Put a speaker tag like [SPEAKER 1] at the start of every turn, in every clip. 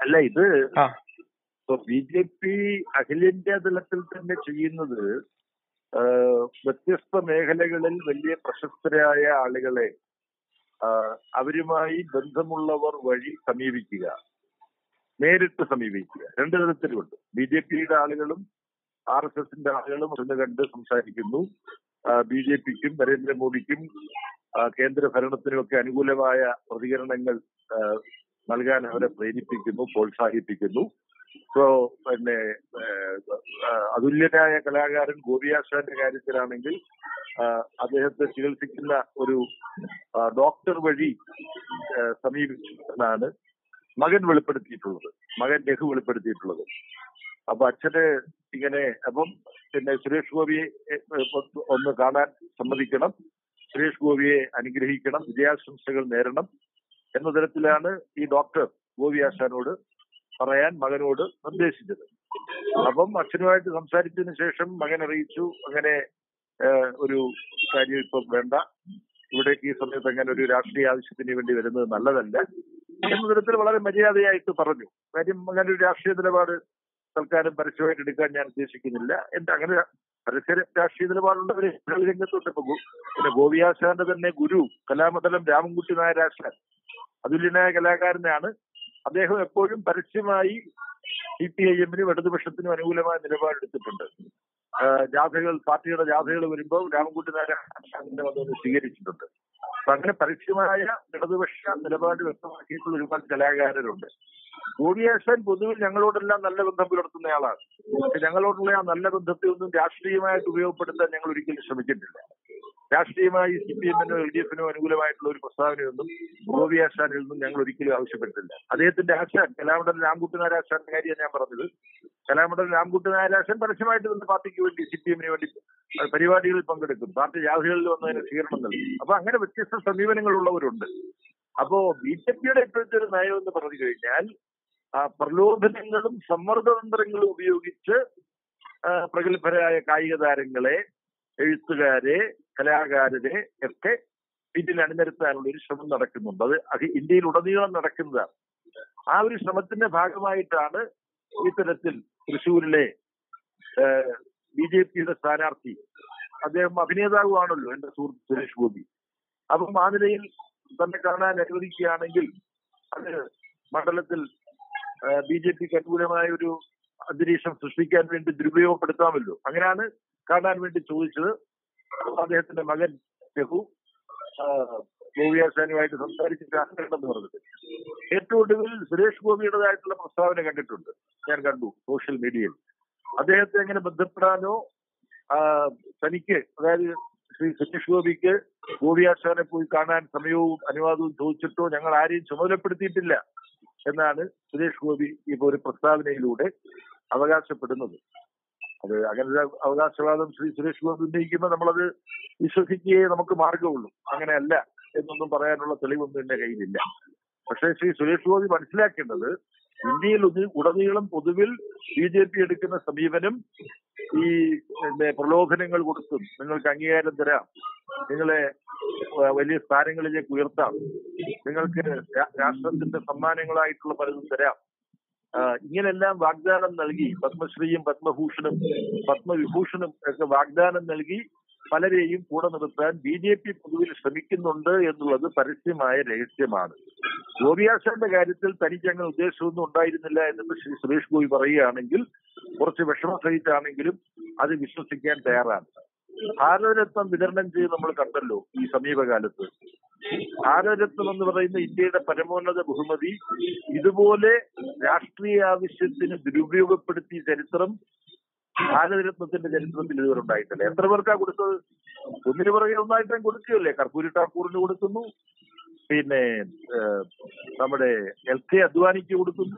[SPEAKER 1] അല്ല ഇത്
[SPEAKER 2] ആ
[SPEAKER 1] ബി ജെ പി അഖിലേന്ത്യാ തലത്തിൽ തന്നെ ചെയ്യുന്നത് ആ, വ്യത്യസ്ത മേഖലകളിൽ വലിയ പ്രശസ്തരായ ആളുകളെ ആ, അവരുമായി ബന്ധമുള്ളവർ വഴി സമീപിക്കുക നേരിട്ട് സമീപിക്കുക രണ്ട് തരത്തിലുണ്ട് ബി ജെ പിയുടെ ആളുകളും ആർ എസ് എസിന്റെ ആളുകളും ഒന്ന് കണ്ട് സംസാരിക്കുന്നു ബി ജെ പിക്കും നരേന്ദ്രമോദിക്കും ആ, കേന്ദ്ര ഭരണത്തിനുമൊക്കെ അനുകൂലമായ പ്രതികരണങ്ങൾ ആ, നൽകാൻ അവരെ പ്രേരിപ്പിക്കുന്നു പ്രോത്സാഹിപ്പിക്കുന്നു ഇപ്പോ പിന്നെ ഏഹ്, ആ, അതുല്യനായ കലാകാരൻ ഗോപിയാശാന്റെ കാര്യത്തിലാണെങ്കിൽ ആ, അദ്ദേഹത്തെ ചികിത്സിക്കുന്ന ഒരു ആ, ഡോക്ടർ വഴി ആ, സമീപിച്ചു എന്നാണ് മകൻ വെളിപ്പെടുത്തിയിട്ടുള്ളത് മകൻ രഘു വെളിപ്പെടുത്തിയിട്ടുള്ളത് അപ്പൊ അച്ഛന് ഇങ്ങനെ അപ്പം പിന്നെ സുരേഷ് ഗോപിയെ എ, എ, ഒന്ന് കാണാൻ സമ്മതിക്കണം സുരേഷ് ഗോപിയെ അനുഗ്രഹിക്കണം വിജയാശംസകൾ നേരണം എന്ന തരത്തിലാണ് ഈ ഡോക്ടർ ഗോപി ആശാനോട് പറയാൻ മകനോട് നിർദ്ദേശിച്ചത് അപ്പം അച്ഛനുമായിട്ട് സംസാരിച്ചതിന് ശേഷം മകൻ അറിയിച്ചു അങ്ങനെ ഏഹ്, ഒരു കാര്യം ഇപ്പം വേണ്ട ഇവിടേക്ക് ഈ സമയത്ത് അങ്ങനെ ഒരു രാഷ്ട്രീയ ആവശ്യത്തിന് വേണ്ടി വരുന്നത് നല്ലതല്ല എന്ന തരത്തിൽ വളരെ മര്യാദയായിട്ട് പറഞ്ഞു കാര്യം അങ്ങനെ ഒരു രാഷ്ട്രീയ നിലപാട് തൽക്കാലം പരസ്യമായിട്ട് എടുക്കാൻ ഞാൻ ഉദ്ദേശിക്കുന്നില്ല എന്റെ അങ്ങനെ പരസ്യ രാഷ്ട്രീയ നിലപാടുള്ളവര് ഈ രംഗത്തുണ്ട് ഇപ്പൊ ഗോ- പിന്നെ ഗോപിയാശാന്റെ തന്നെ ഗുരു കലാമണ്ഡലം രാമൻകുട്ടി നായരാശാൻ അതുല്യനായ കലാകാരനാണ് അദ്ദേഹം എപ്പോഴും പരസ്യമായി സി പി ഐ എമ്മിനും ഇടതുപക്ഷത്തിനും അനുകൂലമായ നിലപാടെടുത്തിട്ടുണ്ട് ആ, ജാഥകൾ പാർട്ടിയുടെ ജാഥകൾ വരുമ്പോൾ രാമൻകുട്ടി നാരായണനെ വന്ന് സ്വീകരിച്ചിട്ടുണ്ട് അപ്പൊ അങ്ങനെ പരസ്യമായ ഇടതുപക്ഷ നിലപാട് വ്യക്തമാക്കിയിട്ടുള്ള ഒരുപാട് കലാകാരരുണ്ട് ഗോപിയാശാൻ പൊതുവിൽ ഞങ്ങളോടെല്ലാം നല്ല ബന്ധം പുലർത്തുന്നയാളാണ് പക്ഷെ ഞങ്ങളോടുള്ള ആ നല്ല ബന്ധത്തെ ഒന്നും രാഷ്ട്രീയമായിട്ട് ഉപയോഗപ്പെടുത്താൻ ഞങ്ങൾ ഒരിക്കലും ശ്രമിച്ചിട്ടില്ല രാഷ്ട്രീയമായി സി പി എമ്മിനോ എൽ ഡി എഫിനോ അനുകൂലമായിട്ടുള്ള ഒരു പ്രസ്താവനയൊന്നും ഗോപി ആശാനിൽ നിന്നും ഞങ്ങൾ ഒരിക്കലും ആവശ്യപ്പെട്ടില്ല അദ്ദേഹത്തിന്റെ ആശാൻ കലാമണ്ഡലം രാംകുട്ടി നായരാശാന്റെ കാര്യം ഞാൻ പറഞ്ഞത് കലാമണ്ഡലം രാംകുട്ടി നായരാശാൻ പരസ്യമായിട്ട് തന്നെ പാർട്ടിക്ക് വേണ്ടി സി പി എമ്മിന് വേണ്ടി അഹ് പരിപാടികളിൽ പങ്കെടുക്കും പാർട്ടി ജാഥകളിൽ വന്നതിന് സ്വീകരണം നൽകും അപ്പൊ അങ്ങനെ വ്യത്യസ്ത സമീപനങ്ങളുള്ളവരുണ്ട് അപ്പോ ബി ജെ പിയുടെ ഇപ്പോഴത്തെ ഒരു നയം എന്ന് പറഞ്ഞു കഴിഞ്ഞാൽ ആ പ്രലോഭനങ്ങളും സമ്മർദ്ദതന്ത്രങ്ങളും ഉപയോഗിച്ച് ആ, പ്രഗത്ഭരായ കായിക താരങ്ങളെ എഴുത്തുകാരെ കലാകാരരെ ഒക്കെ പിന്നിൽ അണിനിരത്താനുള്ള ഒരു ശ്രമം നടക്കുന്നുണ്ട് അത് അത് ഇന്ത്യയിൽ ഉടനീളം നടക്കുന്നതാണ് ആ ഒരു ശ്രമത്തിന്റെ ഭാഗമായിട്ടാണ് ഇത്തരത്തിൽ തൃശ്ശൂരിലെ ബി ജെ പിയുടെ സ്ഥാനാർത്ഥി അദ്ദേഹം അഭിനേതാവുമാണല്ലോ എന്റെ സുഹൃത്ത് സുരേഷ് ഗോപി അപ്പം ആ നിലയിൽ തന്നെ കാണാൻ അനുവദിക്കുകയാണെങ്കിൽ അത് മണ്ഡലത്തിൽ ബി ജെ പിക്ക് അനുകൂലമായ ഒരു അന്തരീക്ഷം സൃഷ്ടിക്കാൻ വേണ്ടി ദുരുപയോഗപ്പെടുത്താമല്ലോ അങ്ങനെയാണ് കാണാൻ വേണ്ടി ചോദിച്ചത് അദ്ദേഹത്തിന്റെ മകൻ രഘു ഗോപിയാശാനുമായിട്ട് സംസാരിച്ചിട്ടാണ് കണ്ടെന്ന് പറഞ്ഞത് ഏറ്റവും ഒടുവിൽ സുരേഷ് ഗോപിയുടേതായിട്ടുള്ള പ്രസ്താവന കണ്ടിട്ടുണ്ട് ഞാൻ കണ്ടു സോഷ്യൽ മീഡിയയിൽ അദ്ദേഹത്തെ എങ്ങനെ ബന്ധപ്പെടാനോ ആ, തനിക്ക് അതായത് ശ്രീ സുരേഷ് ഗോപിക്ക് ഗോപിയാശാനെ പോയി കാണാൻ സമയവും അനുവാദവും ചോദിച്ചിട്ടോ ഞങ്ങൾ ആരെയും ചുമതലപ്പെടുത്തിയിട്ടില്ല എന്നാണ് സുരേഷ് ഗോപി ഇപ്പൊ ഒരു പ്രസ്താവനയിലൂടെ അവകാശപ്പെടുന്നത് അത് അങ്ങനെ ഒരു അവകാശവാദം ശ്രീ സുരേഷ് ഗോപി ഉന്നയിക്കുമ്പോൾ നമ്മളത് വിശ്വസിക്കുകയേ നമുക്ക് മാർഗമുള്ളൂ അങ്ങനെയല്ല എന്നൊന്നും പറയാനുള്ള തെളിവൊന്നും എന്റെ കയ്യിലില്ല പക്ഷേ ശ്രീ സുരേഷ് ഗോപി മനസ്സിലാക്കേണ്ടത് ഇന്ത്യയിൽ ഉട- ഉടനീളം പൊതുവിൽ ബി ജെ പി എടുക്കുന്ന സമീപനം ഈ പിന്നെ പ്രലോഭനങ്ങൾ കൊടുത്തും നിങ്ങൾക്ക് അംഗീകാരം തരാം നിങ്ങളെ വ- വലിയ സ്ഥാനങ്ങളിലേക്ക് ഉയർത്താം നിങ്ങൾക്ക് രാ- രാഷ്ട്രത്തിന്റെ സമ്മാനങ്ങളായിട്ടുള്ള പലതും തരാം ആ, ഇങ്ങനെല്ലാം വാഗ്ദാനം നൽകി പത്മശ്രീയും പത്മഭൂഷണും പത്മവിഭൂഷണും ഒക്കെ വാഗ്ദാനം നൽകി പലരെയും കൂടെ നിർത്താൻ ബി ജെ പി പൊതുവിൽ ശ്രമിക്കുന്നുണ്ട് എന്നുള്ളത് പരസ്യമായ രഹസ്യമാണ് ഗോപിയാശാന്റെ കാര്യത്തിൽ തനിക്ക് അങ്ങനെ ഉദ്ദേശമൊന്നും ഉണ്ടായിരുന്നില്ല എന്നിട്ട് ശ്രീ സുരേഷ് ഗോപി പറയുകയാണെങ്കിൽ കുറച്ച് വിഷമം സഹിച്ചാണെങ്കിലും അത് വിശ്വസിക്കാൻ തയ്യാറാണ് ഭാരതരത്നം വിതരണം ചെയ്ത് നമ്മൾ കണ്ടല്ലോ ഈ സമീപകാലത്ത് ഭാരതരത്നം എന്ന് പറയുന്ന ഇന്ത്യയുടെ പരമോന്നത ബഹുമതി ഇതുപോലെ രാഷ്ട്രീയ ആവശ്യത്തിന് ദുരുപയോഗപ്പെടുത്തിയ ചരിത്രം ഭാരതരത്നത്തിന്റെ ചരിത്രത്തിൽ ഇതുവരെ ഉണ്ടായിട്ടില്ല എത്ര പേർക്കാ കൊടുത്തത് ഒന്നിനു പുറകെ ഒന്നായിട്ടും കൊടുക്കുകയല്ലേ കർപ്പൂരി ഠാക്കൂറിന് കൊടുക്കുന്നു പിന്നെ ഏഹ്, നമ്മുടെ എൽ കെ അദ്വാനിക്ക് കൊടുക്കുന്നു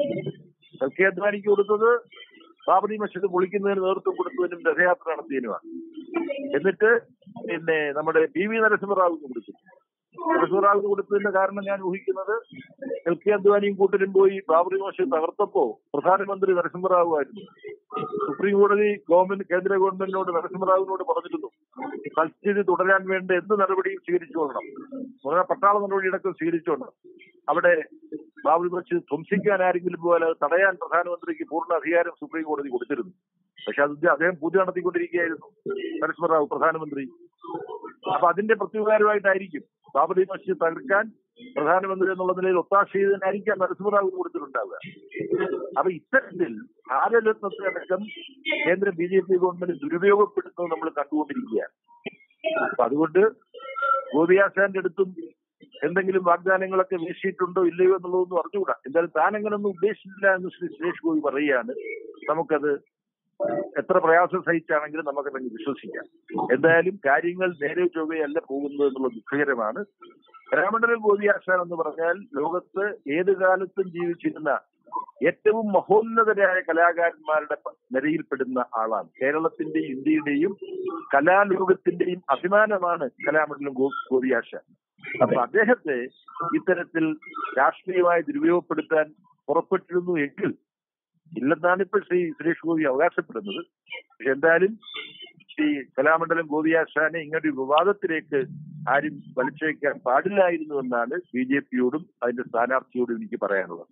[SPEAKER 1] എൽ കെ അദ്വാനിക്ക് കൊടുത്തത് ബാബറി മസ്ജിദ് പൊളിക്കുന്നതിന് നേതൃത്വം കൊടുത്തതിനും രഥയാത്ര നടത്തിയതിനുമാണ് എന്നിട്ട് പിന്നെ നമ്മുടെ പി വി നരസിംഹറാവുക്ക് കൊടുത്തു നരസിംഹറാവുക്ക് കൊടുത്തതിന്റെ കാരണം ഞാൻ ഊഹിക്കുന്നത് എൽ കെ അദ്വാനിയും കൂട്ടരും പോയി ബാബറി മസ്ജിദ് തകർത്തപ്പോ പ്രധാനമന്ത്രി നരസിംഹറാവു ആയിരുന്നു സുപ്രീം കോടതി ഗവൺമെന്റ് കേന്ദ്ര ഗവൺമെന്റിനോട് നരസിംഹറാവുവിനോട് പറഞ്ഞിരുന്നു തൽസ്ഥിതി തുടരാൻ വേണ്ട എന്ത് നടപടിയും സ്വീകരിച്ചുകൊള്ളണം പറഞ്ഞാൽ പട്ടാള നടപടിയടക്കം സ്വീകരിച്ചുകൊണ്ട് അവിടെ ബാബറി മസ്ജിദ് ധ്വംസിക്കാൻ ആരെങ്കിലും പോലെ അത് തടയാൻ പ്രധാനമന്ത്രിക്ക് പൂർണ്ണ അധികാരം സുപ്രീം കോടതി കൊടുത്തിരുന്നു പക്ഷെ അത് അദ്ദേഹം പൂജ നടത്തിക്കൊണ്ടിരിക്കുകയായിരുന്നു നരസിംഹറാവു പ്രധാനമന്ത്രി അപ്പൊ അതിന്റെ പ്രത്യുപകാരമായിട്ടായിരിക്കും ബാബറി മസ്ജിദ് തകർക്കാൻ പ്രധാനമന്ത്രി എന്നുള്ള നിലയിൽ ഒത്താശ ചെയ്തതിനായിരിക്കാം നരസിംഹറാവു കൊടുത്തിട്ടുണ്ടാവുക അപ്പൊ ഇത്തരത്തിൽ ഭാരതരത്നത്തിനടക്കം കേന്ദ്ര ബി ജെ പി ഗവൺമെന്റ് ദുരുപയോഗപ്പെടുത്തുന്നത് നമ്മൾ കണ്ടുകൊണ്ടിരിക്കുകയാണ് അപ്പൊ അതുകൊണ്ട് ഗോപിയാശാന്റെ അടുത്തും എന്തെങ്കിലും വാഗ്ദാനങ്ങളൊക്കെ വീശിയിട്ടുണ്ടോ ഇല്ലയോ എന്നുള്ളതൊന്നും അറിഞ്ഞുകൂടാ എന്തായാലും താൻ അങ്ങനൊന്നും ഉദ്ദേശിച്ചില്ല എന്ന് ശ്രീ സുരേഷ് ഗോപി പറയുകയാണ് നമുക്കത് എത്ര പ്രയാസം സഹിച്ചാണെങ്കിലും നമുക്കതങ്ങ് വിശ്വസിക്കാം എന്തായാലും കാര്യങ്ങൾ നേരെ ചൊവ്വയല്ല പോകുന്നത് എന്നുള്ളത് ദുഃഖകരമാണ് കലാമണ്ഡലം ഗോപിയാശാൻ എന്ന് പറഞ്ഞാൽ ലോകത്ത് ഏത് കാലത്തും ജീവിച്ചിരുന്ന ഏറ്റവും മഹോന്നതരായ കലാകാരന്മാരുടെ പ- നിരയിൽപ്പെടുന്ന ആളാണ് കേരളത്തിന്റെയും ഇന്ത്യയുടെയും കലാലോകത്തിന്റെയും അഭിമാനമാണ് കലാമണ്ഡലം ഗോ ഗോപിയാശാൻ അപ്പൊ അദ്ദേഹത്തെ ഇത്തരത്തിൽ രാഷ്ട്രീയമായി ദുരുപയോഗപ്പെടുത്താൻ പുറപ്പെട്ടിരുന്നു എങ്കിൽ ഇല്ലെന്നാണ് ഇപ്പോൾ ശ്രീ സുരേഷ് ഗോപി അവകാശപ്പെടുന്നത് പക്ഷെ എന്തായാലും ശ്രീ കലാമണ്ഡലം ഗോപിയാശാനെ ഇങ്ങനൊരു വിവാദത്തിലേക്ക് ആരും വലിച്ചേക്കാൻ പാടില്ലായിരുന്നു എന്നാണ് ബി ജെ പിയോടും അതിന്റെ സ്ഥാനാർത്ഥിയോടും എനിക്ക് പറയാനുള്ളത്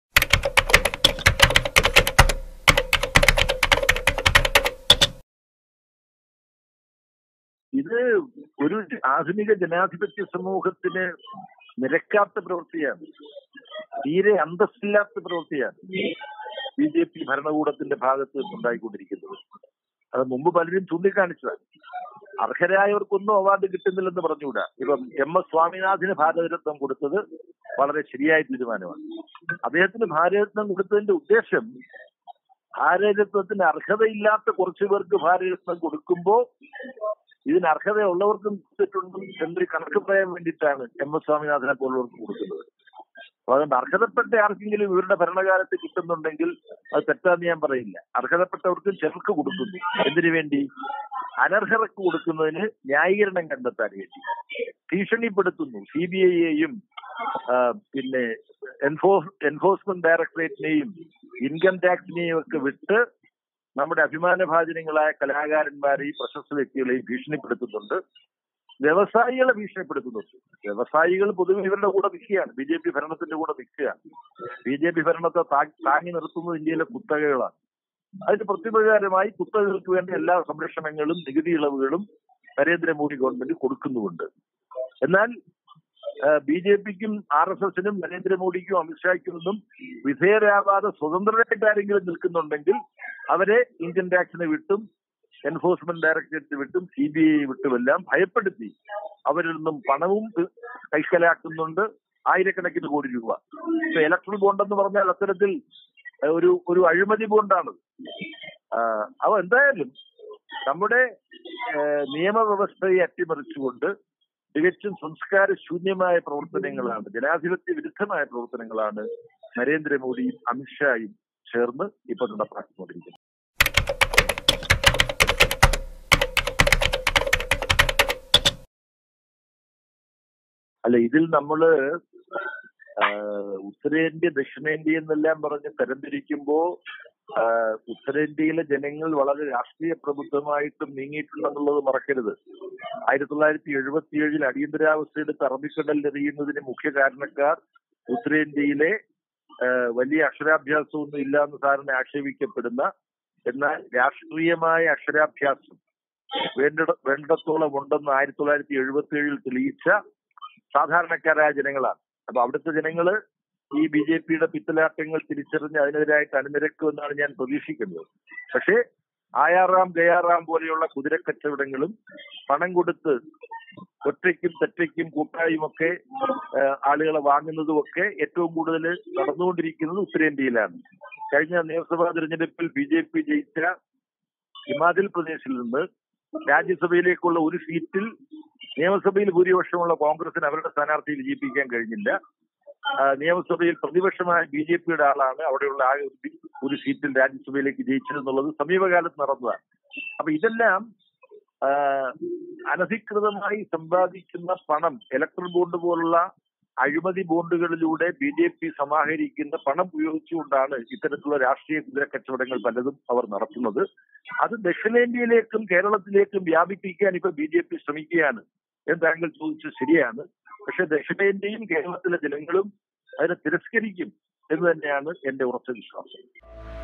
[SPEAKER 1] ഇത് ഒരു ആധുനിക ജനാധിപത്യ സമൂഹത്തിന് നിരക്കാത്ത പ്രവൃത്തിയാണ് തീരെ അന്തസ്സില്ലാത്ത പ്രവൃത്തിയാണ് ബി ജെ പി ഭരണകൂടത്തിന്റെ ഭാഗത്ത് നിന്നുണ്ടായിക്കൊണ്ടിരിക്കുന്നത് അത് മുമ്പ് പലരും ചൂണ്ടിക്കാണിച്ചതാണ് അർഹരായവർക്കൊന്നും അവാർഡ് കിട്ടുന്നില്ലെന്ന് പറഞ്ഞുകൂടാ ഇപ്പം എം എസ് സ്വാമിനാഥന് ഭാരതരത്നം കൊടുത്തത് വളരെ ശരിയായ തീരുമാനമാണ് അദ്ദേഹത്തിന് ഭാരതരത്നം കൊടുത്തതിന്റെ ഉദ്ദേശം ഭാരതരത്നത്തിന് അർഹതയില്ലാത്ത കുറച്ചു പേർക്ക് ഭാരതരത്നം കൊടുക്കുമ്പോ ഇതിന് അർഹതയുള്ളവർക്കും കൊടുത്തിട്ടുണ്ട് എന്നൊരു കണക്ക് പറയാൻ വേണ്ടിയിട്ടാണ് എം എസ് സ്വാമിനാഥനെ പോലുള്ളവർക്ക് കൊടുക്കുന്നത് അപ്പൊ അതുകൊണ്ട് അർഹതപ്പെട്ട ആർക്കെങ്കിലും ഇവരുടെ ഭരണകാലത്ത് കിട്ടുന്നുണ്ടെങ്കിൽ അത് തെറ്റാന്ന് ഞാൻ പറയില്ല അർഹതപ്പെട്ടവർക്കും ചിലർക്ക് കൊടുക്കുന്നു എന്തിനു വേണ്ടി അനർഹർക്ക് കൊടുക്കുന്നതിന് ന്യായീകരണം കണ്ടെത്താൻ വേണ്ടി ഭീഷണിപ്പെടുത്തുന്നു സി ബി ഐയെയും പിന്നെ എൻഫോഴ്സ് എൻഫോഴ്സ്മെന്റ് ഡയറക്ടറേറ്റിനെയും ഇൻകം ടാക്സിനെയും ഒക്കെ വിട്ട് നമ്മുടെ അഭിമാനഭാജനങ്ങളായ കലാകാരന്മാരെയും പ്രശസ്ത വ്യക്തികളെയും ഭീഷണിപ്പെടുത്തുന്നുണ്ട് വ്യവസായികളെ ഭീഷണിപ്പെടുത്തുന്നുണ്ട് വ്യവസായികൾ പൊതുവെ ഇവരുടെ കൂടെ നിൽക്കുകയാണ് ബി ജെ പി ഭരണത്തിന്റെ കൂടെ നിൽക്കുകയാണ് ബി ജെ പി ഭരണത്തെ താ- താങ്ങി നിർത്തുന്നത് ഇന്ത്യയിലെ കുത്തകകളാണ് അതിന് പ്രത്യുപകാരമായി കുത്തകകൾക്ക് വേണ്ട എല്ലാ സംരക്ഷണങ്ങളും നികുതി ഇളവുകളും നരേന്ദ്രമോദി ഗവൺമെന്റ് കൊടുക്കുന്നുമുണ്ട് എന്നാൽ ബി ജെ പിക്കും ആർ എസ് എസിനും നരേന്ദ്രമോദിക്കും അമിത്ഷായ്ക്കും ഒന്നും വിധേയരാവാതെ സ്വതന്ത്രരായിട്ട് ആരെങ്കിലും നിൽക്കുന്നുണ്ടെങ്കിൽ അവരെ ഇന്ത്യൻ ടാക്സിനെ വിട്ടും എൻഫോഴ്സ്മെന്റ് ഡയറക്ടറേറ്റ് വിട്ടും സി ബി ഐ വിട്ടുമെല്ലാം ഭയപ്പെടുത്തി അവരിൽ നിന്നും പണവും ഏഹ്, കൈക്കലാക്കുന്നുണ്ട് ആയിരക്കണക്കിന് കോടി രൂപ ഇപ്പൊ ഇലക്ട്രൽ ബോണ്ട് എന്ന് പറഞ്ഞാൽ അത്തരത്തിൽ ഏഹ്, ഒരു ഒരു അഴിമതി ബോണ്ടാണ് അവ എന്തായാലും നമ്മുടെ ഏഹ്, നിയമവ്യവസ്ഥയെ അട്ടിമറിച്ചുകൊണ്ട് തികച്ചും സംസ്കാര ശൂന്യമായ പ്രവർത്തനങ്ങളാണ് ജനാധിപത്യ വിരുദ്ധമായ പ്രവർത്തനങ്ങളാണ് നരേന്ദ്രമോദിയും അമിത്ഷായും ചേർന്ന് ഇപ്പൊ നടപ്പാക്കിക്കൊണ്ടിരിക്കുന്നത് അല്ല ഇതിൽ നമ്മള് ആഹ്, ഉത്തരേന്ത്യ ദക്ഷിണേന്ത്യ എന്നെല്ലാം പറഞ്ഞ് തരംതിരിക്കുമ്പോ ആഹ്, ഉത്തരേന്ത്യയിലെ ജനങ്ങൾ വളരെ രാഷ്ട്രീയ പ്രബുദ്ധമായിട്ടും നീങ്ങിയിട്ടുണ്ടെന്നുള്ളത് മറക്കരുത് ആയിരത്തി തൊള്ളായിരത്തി എഴുപത്തിയേഴിൽ അടിയന്തരാവസ്ഥയെടുത്ത് അറബിക്കടലിൽ എറിയുന്നതിന് മുഖ്യ കാരണക്കാർ ഉത്തരേന്ത്യയിലെ ആഹ്, വലിയ അക്ഷരാഭ്യാസമൊന്നും ഇല്ലാന്ന് സാറിനെ ആക്ഷേപിക്കപ്പെടുന്ന എന്നാൽ രാഷ്ട്രീയമായ അക്ഷരാഭ്യാസം വേണ്ട വേണ്ടത്തോളം ഉണ്ടെന്ന് ആയിരത്തി തൊള്ളായിരത്തി എഴുപത്തി ഏഴിൽ തെളിയിച്ച സാധാരണക്കാരായ ജനങ്ങളാണ് അപ്പൊ അവിടുത്തെ ജനങ്ങള് ഈ ബി ജെ പിയുടെ പിത്തലാട്ടങ്ങൾ തിരിച്ചറിഞ്ഞ് അതിനെതിരായിട്ട് അണിനിരക്കുമെന്നാണ് ഞാൻ പ്രതീക്ഷിക്കുന്നത് പക്ഷേ ആയാറാം ഗയാറാം പോലെയുള്ള കുതിരക്കച്ചവടങ്ങളും പണം കൊടുത്ത് ഒറ്റയ്ക്കും തെറ്റയ്ക്കും കൂട്ടായുമൊക്കെ ഏഹ്, ആളുകളെ വാങ്ങുന്നതും ഒക്കെ ഏറ്റവും കൂടുതൽ നടന്നുകൊണ്ടിരിക്കുന്നത് ഉത്തരേന്ത്യയിലാണ് കഴിഞ്ഞ നിയമസഭാ തെരഞ്ഞെടുപ്പിൽ ബി ജെ പി ജയിച്ച ഹിമാചൽ പ്രദേശിൽ നിന്ന് രാജ്യസഭയിലേക്കുള്ള ഒരു സീറ്റിൽ നിയമസഭയിൽ ഭൂരിപക്ഷമുള്ള കോൺഗ്രസിന് അവരുടെ സ്ഥാനാർത്ഥിയെ വിജയിപ്പിക്കാൻ കഴിഞ്ഞില്ല ആ, നിയമസഭയിൽ പ്രതിപക്ഷമായ ബി ജെ പിയുടെ ആളാണ് അവിടെയുള്ള ആ ഒരു ബി- ഒരു സീറ്റിൽ രാജ്യസഭയിലേക്ക് ജയിച്ചതെന്നുള്ളത് സമീപകാലത്ത് നടന്നതാണ് അപ്പൊ ഇതെല്ലാം ആ, അനധികൃതമായി സമ്പാദിക്കുന്ന പണം ഇലക്ട്രൽ ബോണ്ട് പോലുള്ള അഴിമതി ബോണ്ടുകളിലൂടെ ബി ജെ പി സമാഹരിക്കുന്ന പണം ഉപയോഗിച്ചുകൊണ്ടാണ് ഇത്തരത്തിലുള്ള രാഷ്ട്രീയ കുതിര കച്ചവടങ്ങൾ പലതും അവർ നടത്തുന്നത് അത് ദക്ഷിണേന്ത്യയിലേക്കും കേരളത്തിലേക്കും വ്യാപിപ്പിക്കാൻ ഇപ്പൊ ബി ജെ പി ശ്രമിക്കുകയാണ് എന്ന് താങ്കൾ ചോദിച്ചത് ശരിയാണ് പക്ഷെ ദക്ഷിണേന്ത്യയും കേരളത്തിലെ ജനങ്ങളും അതിനെ തിരസ്കരിക്കും എന്ന് തന്നെയാണ് എന്റെ ഉറച്ച വിശ്വാസം